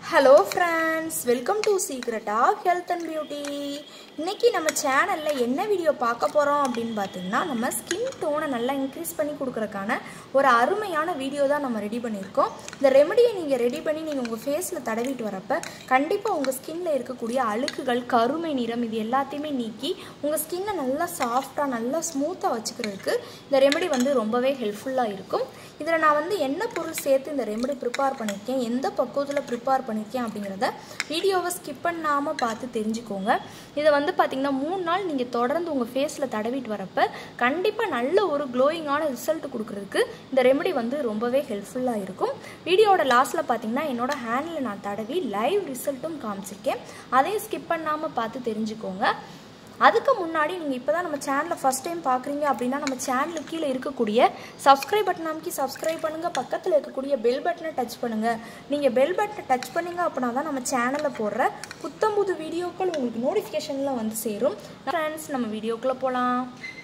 hello friends welcome to secret of health and beauty இன்னைக்கு நம்ம சேனலில் என்ன வீடியோ பார்க்க போகிறோம் அப்படின்னு பார்த்தீங்கன்னா நம்ம ஸ்கின் டோனை நல்லா இன்க்ரீஸ் பண்ணி கொடுக்குறக்கான ஒரு அருமையான வீடியோ தான் நம்ம ரெடி பண்ணியிருக்கோம் இந்த ரெமடியை நீங்கள் ரெடி பண்ணி நீங்கள் உங்கள் ஃபேஸில் தடவிட்டு வரப்ப கண்டிப்பாக உங்கள் ஸ்கின்ல இருக்கக்கூடிய அழுக்குகள் கருமை நிறம் இது எல்லாத்தையுமே நீக்கி உங்கள் ஸ்கின்னை நல்லா சாஃப்டாக நல்லா ஸ்மூத்தாக வச்சுக்கிறதுக்கு இந்த ரெமெடி வந்து ரொம்பவே ஹெல்ப்ஃபுல்லாக இருக்கும் இதில் நான் வந்து என்ன பொருள் சேர்த்து இந்த ரெமெடி ப்ரிப்பேர் பண்ணியிருக்கேன் எந்த பக்குவத்தில் ப்ரிப்பேர் பண்ணியிருக்கேன் அப்படிங்கிறத வீடியோவை ஸ்கிப் பண்ணாமல் பார்த்து தெரிஞ்சுக்கோங்க இதை வந்து பார்த்திங்கன்னா மூணு நாள் நீங்கள் தொடர்ந்து உங்கள் ஃபேஸில் தடவிட்டு வரப்ப கண்டிப்பாக நல்ல ஒரு க்ளோயிங்கான ரிசல்ட் கொடுக்குறதுக்கு இந்த ரெமெடி வந்து ரொம்பவே ஹெல்ப்ஃபுல்லாக இருக்கும் வீடியோட லாஸ்ட்டில் பார்த்தீங்கன்னா என்னோட ஹேண்டில் நான் தடவி லைவ் ரிசல்ட்டும் காமிச்சிருக்கேன் அதையும் ஸ்கிப் பண்ணாமல் பார்த்து தெரிஞ்சுக்கோங்க அதுக்கு முன்னாடி நீங்கள் இப்போ தான் நம்ம சேனலை ஃபஸ்ட் டைம் பார்க்குறீங்க அப்படின்னா நம்ம சேனலுக்கு கீழே இருக்கக்கூடிய சப்ஸ்கிரைப் பட்டன் அமைக்கி சப்ஸ்கிரைப் பண்ணுங்கள் பக்கத்தில் இருக்கக்கூடிய பெல் பட்டனை டச் பண்ணுங்கள் நீங்கள் பெல் பட்டனை டச் பண்ணீங்க அப்படின்னா தான் நம்ம சேனலில் போடுற புத்தம் புது வீடியோக்கள் உங்களுக்கு நோட்டிஃபிகேஷனில் வந்து சேரும் ஃப்ரெண்ட்ஸ் நம்ம வீடியோக்குள்ளே போகலாம்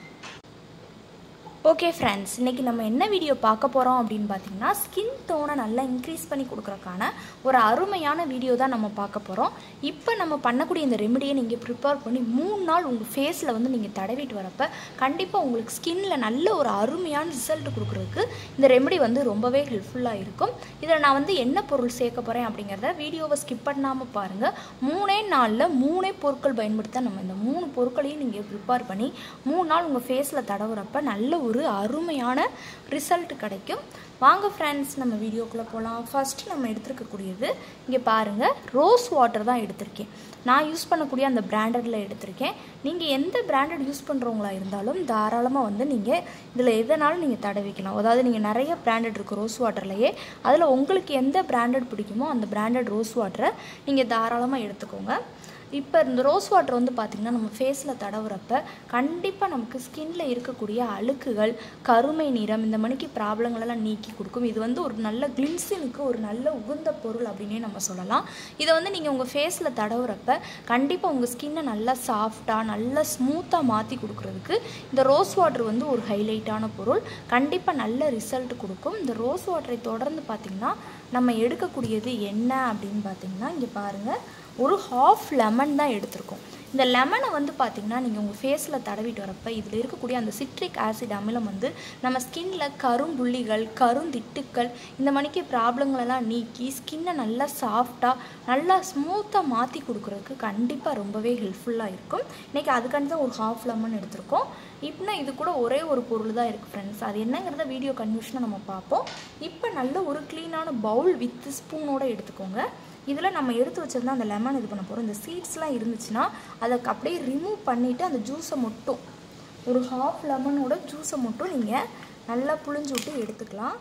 ஓகே ஃப்ரெண்ட்ஸ் இன்றைக்கி நம்ம என்ன வீடியோ பார்க்க போகிறோம் அப்படின்னு பார்த்தீங்கன்னா ஸ்கின் டோனை நல்லா இன்க்ரீஸ் பண்ணி கொடுக்குறக்கான ஒரு அருமையான வீடியோ தான் நம்ம பார்க்க போகிறோம் இப்போ நம்ம பண்ணக்கூடிய இந்த ரெமடியை நீங்கள் ப்ரிப்பேர் பண்ணி மூணு நாள் உங்கள் ஃபேஸில் வந்து நீங்கள் தடவிட்டு வரப்ப கண்டிப்பாக உங்களுக்கு ஸ்கின்னில் நல்ல ஒரு அருமையான ரிசல்ட் கொடுக்குறதுக்கு இந்த ரெமடி வந்து ரொம்பவே ஹெல்ப்ஃபுல்லாக இருக்கும் இதில் நான் வந்து என்ன பொருள் சேர்க்க போகிறேன் அப்படிங்கிறத வீடியோவை ஸ்கிப் பண்ணாமல் பாருங்கள் மூணே நாளில் மூணே பொருட்கள் பயன்படுத்த நம்ம இந்த மூணு பொருட்களையும் நீங்கள் ப்ரிப்பேர் பண்ணி மூணு நாள் உங்கள் ஃபேஸில் தடவுறப்ப நல்ல ஒரு அருமையான ரிசல்ட் கிடைக்கும் வாங்க ஃப்ரெண்ட்ஸ் நம்ம வீடியோக்குள்ளே போகலாம் ஃபஸ்ட்டு நம்ம எடுத்துருக்கக்கூடியது இங்கே பாருங்கள் ரோஸ் வாட்டர் தான் எடுத்திருக்கேன் நான் யூஸ் பண்ணக்கூடிய அந்த பிராண்டடில் எடுத்திருக்கேன் நீங்கள் எந்த பிராண்டட் யூஸ் பண்ணுறவங்களா இருந்தாலும் தாராளமாக வந்து நீங்கள் இதில் எதனாலும் நீங்கள் தடவிக்கலாம் அதாவது நீங்கள் நிறைய பிராண்டட் இருக்குது ரோஸ் வாட்டர்லையே அதில் உங்களுக்கு எந்த பிராண்டட் பிடிக்குமோ அந்த பிராண்டட் ரோஸ் வாட்டரை நீங்கள் தாராளமாக எடுத்துக்கோங்க இப்போ இந்த ரோஸ் வாட்டர் வந்து பார்த்திங்கன்னா நம்ம ஃபேஸில் தடவுறப்ப கண்டிப்பாக நமக்கு ஸ்கின்ல இருக்கக்கூடிய அழுக்குகள் கருமை நிறம் இந்த மணிக்கு ப்ராப்ளங்களெல்லாம் நீக்கி கொடுக்கும் இது வந்து ஒரு நல்ல கிளின்சினுக்கு ஒரு நல்ல உகுந்த பொருள் அப்படின்னே நம்ம சொல்லலாம் இதை வந்து நீங்கள் உங்கள் ஃபேஸில் தடவுறப்ப கண்டிப்பாக உங்கள் ஸ்கின்னை நல்லா சாஃப்டாக நல்லா ஸ்மூத்தாக மாற்றி கொடுக்குறதுக்கு இந்த ரோஸ் வாட்டர் வந்து ஒரு ஹைலைட்டான பொருள் கண்டிப்பாக நல்ல ரிசல்ட் கொடுக்கும் இந்த ரோஸ் வாட்டரை தொடர்ந்து பார்த்திங்கன்னா நம்ம எடுக்கக்கூடியது என்ன அப்படின்னு பார்த்திங்கன்னா இங்கே பாருங்கள் ஒரு ஹாஃப் லெமன் தான் எடுத்திருக்கோம் இந்த லெமனை வந்து பார்த்திங்கன்னா நீங்கள் உங்கள் ஃபேஸில் தடவிட்டு வரப்போ இதில் இருக்கக்கூடிய அந்த சிட்ரிக் ஆசிட் அமிலம் வந்து நம்ம ஸ்கின்ல கரும்புள்ளிகள் கருந்திட்டுக்கள் இந்த மணிக்கு ப்ராப்ளங்களெல்லாம் நீக்கி ஸ்கின்னை நல்லா சாஃப்டாக நல்லா ஸ்மூத்தாக மாற்றி கொடுக்குறதுக்கு கண்டிப்பாக ரொம்பவே ஹெல்ப்ஃபுல்லாக இருக்கும் இன்றைக்கி அதுக்காண்டி தான் ஒரு ஹாஃப் லெமன் எடுத்திருக்கோம் இப்போ இது கூட ஒரே ஒரு பொருள் தான் இருக்குது ஃப்ரெண்ட்ஸ் அது என்னங்கிறத வீடியோ கன்ஃபியூஷனை நம்ம பார்ப்போம் இப்போ நல்ல ஒரு க்ளீனான பவுல் வித் ஸ்பூனோடு எடுத்துக்கோங்க இதில் நம்ம எடுத்து வச்சிருந்தா அந்த லெமன் இது பண்ண போகிறோம் இந்த சீட்ஸ்லாம் இருந்துச்சுன்னா அதை அப்படியே ரிமூவ் பண்ணிவிட்டு அந்த ஜூஸை மட்டும் ஒரு ஹாஃப் லெமனோட ஜூஸை மட்டும் நீங்கள் நல்லா புழிஞ்சு விட்டு எடுத்துக்கலாம்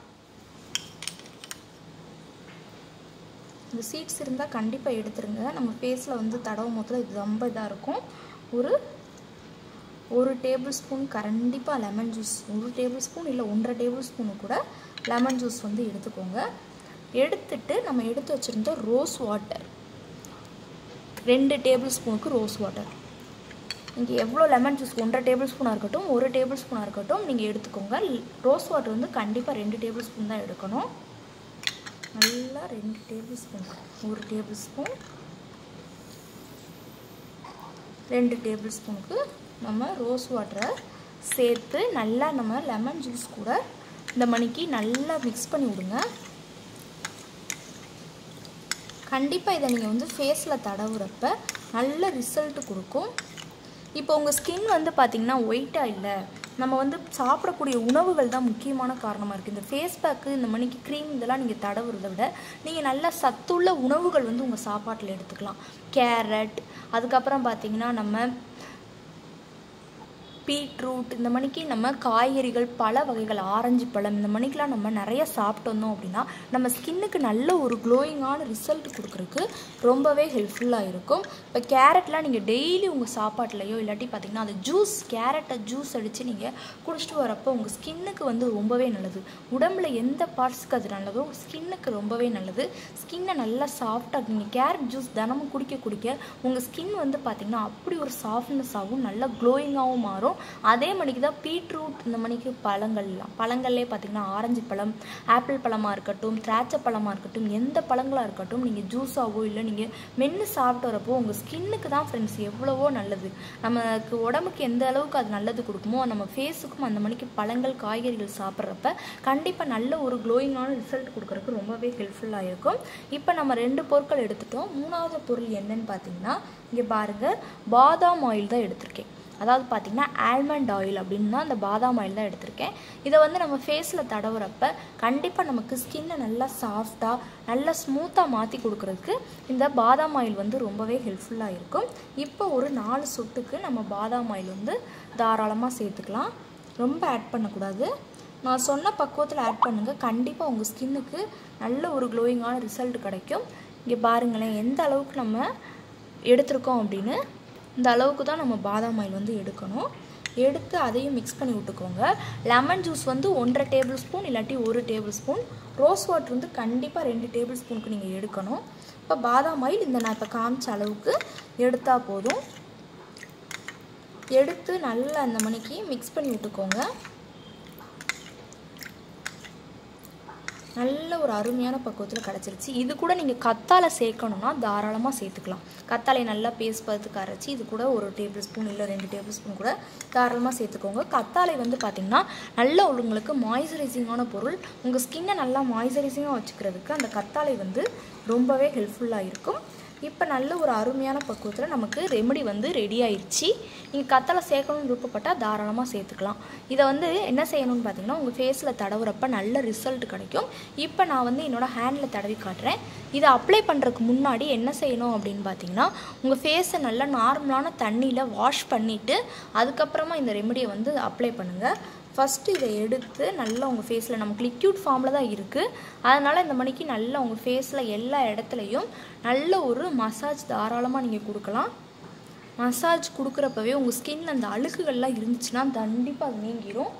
இந்த சீட்ஸ் இருந்தால் கண்டிப்பாக எடுத்துருங்க நம்ம ஃபேஸில் வந்து தடவும் மொத்தத்தில் இது ரொம்ப இதாக இருக்கும் ஒரு ஒரு டேபிள் ஸ்பூன் கண்டிப்பாக லெமன் ஜூஸ் ஒரு டேபிள் ஸ்பூன் இல்லை ஒன்றரை டேபிள் ஸ்பூனு கூட லெமன் ஜூஸ் வந்து எடுத்துக்கோங்க எடுத்துட்டு நம்ம எடுத்து வச்சுருந்த ரோஸ் வாட்டர் ரெண்டு டேபிள் ஸ்பூனுக்கு ரோஸ் வாட்டர் இங்கே எவ்வளோ லெமன் ஜூஸ் ஒன்றரை டேபிள் ஸ்பூனாக இருக்கட்டும் ஒரு டேபிள் ஸ்பூனாக இருக்கட்டும் நீங்கள் எடுத்துக்கோங்க ரோஸ் வாட்டர் வந்து கண்டிப்பாக ரெண்டு டேபிள் ஸ்பூன் தான் எடுக்கணும் நல்லா ரெண்டு டேபிள் ஸ்பூன் ஒரு டேபிள் ஸ்பூன் ரெண்டு டேபிள் ஸ்பூனுக்கு நம்ம ரோஸ் வாட்டரை சேர்த்து நல்லா நம்ம லெமன் ஜூஸ் கூட இந்த மணிக்கு நல்லா மிக்ஸ் பண்ணி விடுங்க கண்டிப்பாக இதை நீங்கள் வந்து ஃபேஸில் தடவுறப்ப நல்ல ரிசல்ட் கொடுக்கும் இப்போ உங்கள் ஸ்கின் வந்து பார்த்திங்கன்னா ஒயிட்டாக இல்லை நம்ம வந்து சாப்பிடக்கூடிய உணவுகள் தான் முக்கியமான காரணமாக இருக்குது இந்த ஃபேஸ் பேக்கு இந்த மணிக்கு க்ரீம் இதெல்லாம் நீங்கள் தடவுறதை விட நீங்கள் நல்ல சத்துள்ள உணவுகள் வந்து உங்கள் சாப்பாட்டில் எடுத்துக்கலாம் கேரட் அதுக்கப்புறம் பார்த்திங்கன்னா நம்ம பீட்ரூட் இந்த மணிக்கு நம்ம காய்கறிகள் பல வகைகள் ஆரஞ்சு பழம் இந்த மணிக்கெலாம் நம்ம நிறைய சாப்பிட்டு வந்தோம் அப்படின்னா நம்ம ஸ்கின்னுக்கு நல்ல ஒரு க்ளோயிங்கான ரிசல்ட் கொடுக்குறதுக்கு ரொம்பவே ஹெல்ப்ஃபுல்லாக இருக்கும் இப்போ கேரட்லாம் நீங்கள் டெய்லி உங்கள் சாப்பாட்லையோ இல்லாட்டி பார்த்தீங்கன்னா அந்த ஜூஸ் கேரட்டை ஜூஸ் அடித்து நீங்கள் குடிச்சிட்டு வரப்போ உங்கள் ஸ்கின்னுக்கு வந்து ரொம்பவே நல்லது உடம்புல எந்த பார்ட்ஸுக்கு அது நல்லதோ ஸ்கின்னுக்கு ரொம்பவே நல்லது ஸ்கின்னை நல்லா சாஃப்டாக நீங்கள் கேரட் ஜூஸ் தினமும் குடிக்க குடிக்க உங்கள் ஸ்கின் வந்து பார்த்திங்கன்னா அப்படி ஒரு சாஃப்ட்னஸ் ஆகும் நல்லா க்ளோயிங்காகவும் மாறும் வரும் அதே மணிக்கு தான் பீட்ரூட் இந்த மணிக்கு பழங்கள்லாம் பழங்கள்லேயே பார்த்திங்கன்னா ஆரஞ்சு பழம் ஆப்பிள் பழமாக இருக்கட்டும் திராட்சை பழமாக இருக்கட்டும் எந்த பழங்களாக இருக்கட்டும் நீங்கள் ஜூஸாவோ இல்லை நீங்கள் மென்று சாப்பிட்டு வரப்போ உங்கள் ஸ்கின்னுக்கு தான் ஃப்ரெண்ட்ஸ் எவ்வளவோ நல்லது நமக்கு உடம்புக்கு எந்த அளவுக்கு அது நல்லது கொடுக்குமோ நம்ம ஃபேஸுக்கும் அந்த மணிக்கு பழங்கள் காய்கறிகள் சாப்பிட்றப்ப கண்டிப்பாக நல்ல ஒரு க்ளோயிங்கான ரிசல்ட் கொடுக்குறதுக்கு ரொம்பவே ஹெல்ப்ஃபுல்லாக இருக்கும் இப்போ நம்ம ரெண்டு பொருட்கள் எடுத்துட்டோம் மூணாவது பொருள் என்னன்னு பார்த்தீங்கன்னா இங்கே பாருங்கள் பாதாம் ஆயில் தான் எடுத்திருக்கேன் அதாவது பார்த்திங்கன்னா ஆல்மண்ட் ஆயில் அப்படின்னா அந்த பாதாம் ஆயில் தான் எடுத்திருக்கேன் இதை வந்து நம்ம ஃபேஸில் தடவுறப்ப கண்டிப்பாக நமக்கு ஸ்கின்னை நல்லா சாஃப்டாக நல்லா ஸ்மூத்தாக மாற்றி கொடுக்குறதுக்கு இந்த பாதாம் ஆயில் வந்து ரொம்பவே ஹெல்ப்ஃபுல்லாக இருக்கும் இப்போ ஒரு நாலு சொட்டுக்கு நம்ம பாதாம் ஆயில் வந்து தாராளமாக சேர்த்துக்கலாம் ரொம்ப ஆட் பண்ணக்கூடாது நான் சொன்ன பக்குவத்தில் ஆட் பண்ணுங்கள் கண்டிப்பாக உங்கள் ஸ்கின்னுக்கு நல்ல ஒரு க்ளோயிங்கான ரிசல்ட் கிடைக்கும் இங்கே பாருங்களேன் எந்த அளவுக்கு நம்ம எடுத்திருக்கோம் அப்படின்னு இந்த அளவுக்கு தான் நம்ம பாதாம் ஆயில் வந்து எடுக்கணும் எடுத்து அதையும் மிக்ஸ் பண்ணி விட்டுக்கோங்க லெமன் ஜூஸ் வந்து ஒன்றரை டேபிள் ஸ்பூன் இல்லாட்டி ஒரு டேபிள் ஸ்பூன் ரோஸ் வாட்டர் வந்து கண்டிப்பாக ரெண்டு டேபிள் ஸ்பூனுக்கு நீங்கள் எடுக்கணும் இப்போ பாதாம் ஆயில் இந்த நான் இப்போ காமிச்ச அளவுக்கு எடுத்தால் போதும் எடுத்து நல்லா அந்த மணிக்கு மிக்ஸ் பண்ணி விட்டுக்கோங்க நல்ல ஒரு அருமையான பக்குவத்தில் கிடச்சிருச்சு இது கூட நீங்கள் கத்தாழை சேர்க்கணுன்னா தாராளமாக சேர்த்துக்கலாம் கத்தாழையை நல்லா பேஸ்ட் பார்த்துக்கு அரைச்சி இது கூட ஒரு டேபிள் ஸ்பூன் இல்லை ரெண்டு டேபிள் ஸ்பூன் கூட தாராளமாக சேர்த்துக்கோங்க கத்தாழை வந்து பார்த்திங்கன்னா நல்ல உங்களுக்கு மாய்ஸ்சரைசிங்கான பொருள் உங்கள் ஸ்கின்னை நல்லா மாய்ஸ்சரைசிங்காக வச்சுக்கிறதுக்கு அந்த கத்தாழை வந்து ரொம்பவே ஹெல்ப்ஃபுல்லாக இருக்கும் இப்போ நல்ல ஒரு அருமையான பக்குவத்தில் நமக்கு ரெமெடி வந்து ரெடி ஆயிடுச்சு நீங்கள் கத்தலை சேர்க்கணும்னு விருப்பப்பட்டால் தாராளமாக சேர்த்துக்கலாம் இதை வந்து என்ன செய்யணும்னு பார்த்தீங்கன்னா உங்கள் ஃபேஸில் தடவுறப்ப நல்ல ரிசல்ட் கிடைக்கும் இப்போ நான் வந்து என்னோடய ஹேண்டில் தடவி காட்டுறேன் இதை அப்ளை பண்ணுறதுக்கு முன்னாடி என்ன செய்யணும் அப்படின்னு பார்த்தீங்கன்னா உங்கள் ஃபேஸை நல்லா நார்மலான தண்ணியில் வாஷ் பண்ணிவிட்டு அதுக்கப்புறமா இந்த ரெமெடியை வந்து அப்ளை பண்ணுங்கள் ஃபஸ்ட்டு இதை எடுத்து நல்லா உங்கள் ஃபேஸில் நமக்கு லிக்யூட் ஃபார்மில் தான் இருக்குது அதனால் இந்த மணிக்கு நல்லா உங்கள் ஃபேஸில் எல்லா இடத்துலையும் நல்ல ஒரு மசாஜ் தாராளமாக நீங்கள் கொடுக்கலாம் மசாஜ் கொடுக்குறப்பவே உங்கள் ஸ்கின் அந்த அழுக்குகள்லாம் இருந்துச்சுன்னா கண்டிப்பாக அது நீங்கிரும்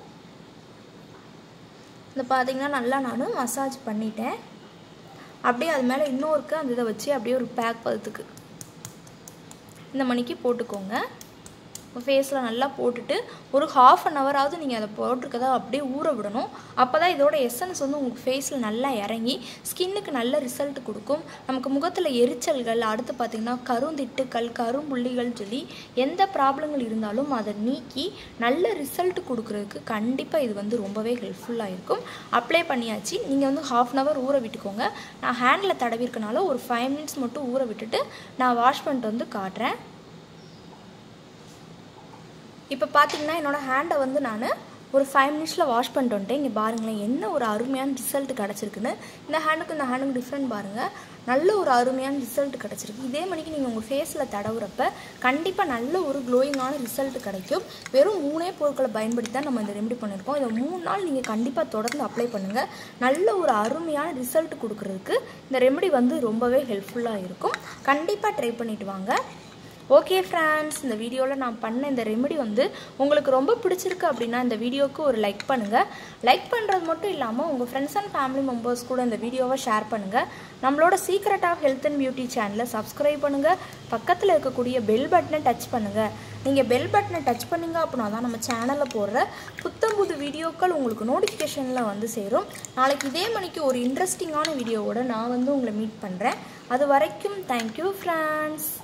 இந்த பார்த்தீங்கன்னா நல்லா நான் மசாஜ் பண்ணிட்டேன் அப்படியே அது மேலே இன்னொருக்கு அந்த இதை வச்சு அப்படியே ஒரு பேக் பதத்துக்கு இந்த மணிக்கு போட்டுக்கோங்க ஃபேஸில் நல்லா போட்டுட்டு ஒரு ஹாஃப் அன் ஹவராவது நீங்கள் அதை போட்டிருக்கதை அப்படியே ஊற விடணும் அப்போ தான் இதோட எசன்ஸ் வந்து உங்களுக்கு ஃபேஸில் நல்லா இறங்கி ஸ்கின்னுக்கு நல்ல ரிசல்ட் கொடுக்கும் நமக்கு முகத்தில் எரிச்சல்கள் அடுத்து பார்த்திங்கன்னா கருந்திட்டுக்கள் கரும்புள்ளிகள் சொல்லி எந்த ப்ராப்ளங்கள் இருந்தாலும் அதை நீக்கி நல்ல ரிசல்ட் கொடுக்குறதுக்கு கண்டிப்பாக இது வந்து ரொம்பவே ஹெல்ப்ஃபுல்லாக இருக்கும் அப்ளை பண்ணியாச்சு நீங்கள் வந்து ஹாஃப் அன் ஹவர் ஊற விட்டுக்கோங்க நான் ஹேண்டில் தடவிருக்கனால ஒரு ஃபைவ் மினிட்ஸ் மட்டும் ஊற விட்டுட்டு நான் வாஷ் பண்ணிட்டு வந்து காட்டுறேன் இப்போ பார்த்தீங்கன்னா என்னோடய ஹேண்டை வந்து நான் ஒரு ஃபைவ் மினிட்ஸில் வாஷ் பண்ணிட்டு வந்துட்டேன் இங்கே பாருங்களேன் என்ன ஒரு அருமையான ரிசல்ட் கிடச்சிருக்குன்னு இந்த ஹேண்டுக்கு இந்த ஹேண்டுக்கு டிஃப்ரெண்ட் பாருங்கள் நல்ல ஒரு அருமையான ரிசல்ட் கிடச்சிருக்கு இதே மணிக்கு நீங்கள் உங்கள் ஃபேஸில் தடவுறப்ப கண்டிப்பாக நல்ல ஒரு க்ளோயிங்கான ரிசல்ட் கிடைக்கும் வெறும் மூணே பொருட்களை பயன்படுத்தி தான் நம்ம இந்த ரெமெடி பண்ணியிருக்கோம் இதை மூணு நாள் நீங்கள் கண்டிப்பாக தொடர்ந்து அப்ளை பண்ணுங்கள் நல்ல ஒரு அருமையான ரிசல்ட் கொடுக்குறதுக்கு இந்த ரெமெடி வந்து ரொம்பவே ஹெல்ப்ஃபுல்லாக இருக்கும் கண்டிப்பாக ட்ரை பண்ணிட்டு வாங்க ஓகே ஃப்ரெண்ட்ஸ் இந்த வீடியோவில் நான் பண்ண இந்த ரெமெடி வந்து உங்களுக்கு ரொம்ப பிடிச்சிருக்கு அப்படின்னா இந்த வீடியோவுக்கு ஒரு லைக் பண்ணுங்கள் லைக் பண்ணுறது மட்டும் இல்லாமல் உங்கள் ஃப்ரெண்ட்ஸ் அண்ட் ஃபேமிலி மெம்பர்ஸ் கூட இந்த வீடியோவை ஷேர் பண்ணுங்கள் நம்மளோட secret of health and beauty சேனலை சப்ஸ்கிரைப் பண்ணுங்கள் பக்கத்தில் இருக்கக்கூடிய பெல் பட்டனை டச் பண்ணுங்கள் நீங்கள் பெல் பட்டனை டச் பண்ணிங்க அப்படின்னா தான் நம்ம சேனலில் போடுற புத்தம் புது வீடியோக்கள் உங்களுக்கு நோட்டிஃபிகேஷனில் வந்து சேரும் நாளைக்கு இதே மணிக்கு ஒரு இன்ட்ரெஸ்டிங்கான வீடியோவோட நான் வந்து உங்களை மீட் பண்ணுறேன் அது வரைக்கும் தேங்க்யூ ஃப்ரெண்ட்ஸ்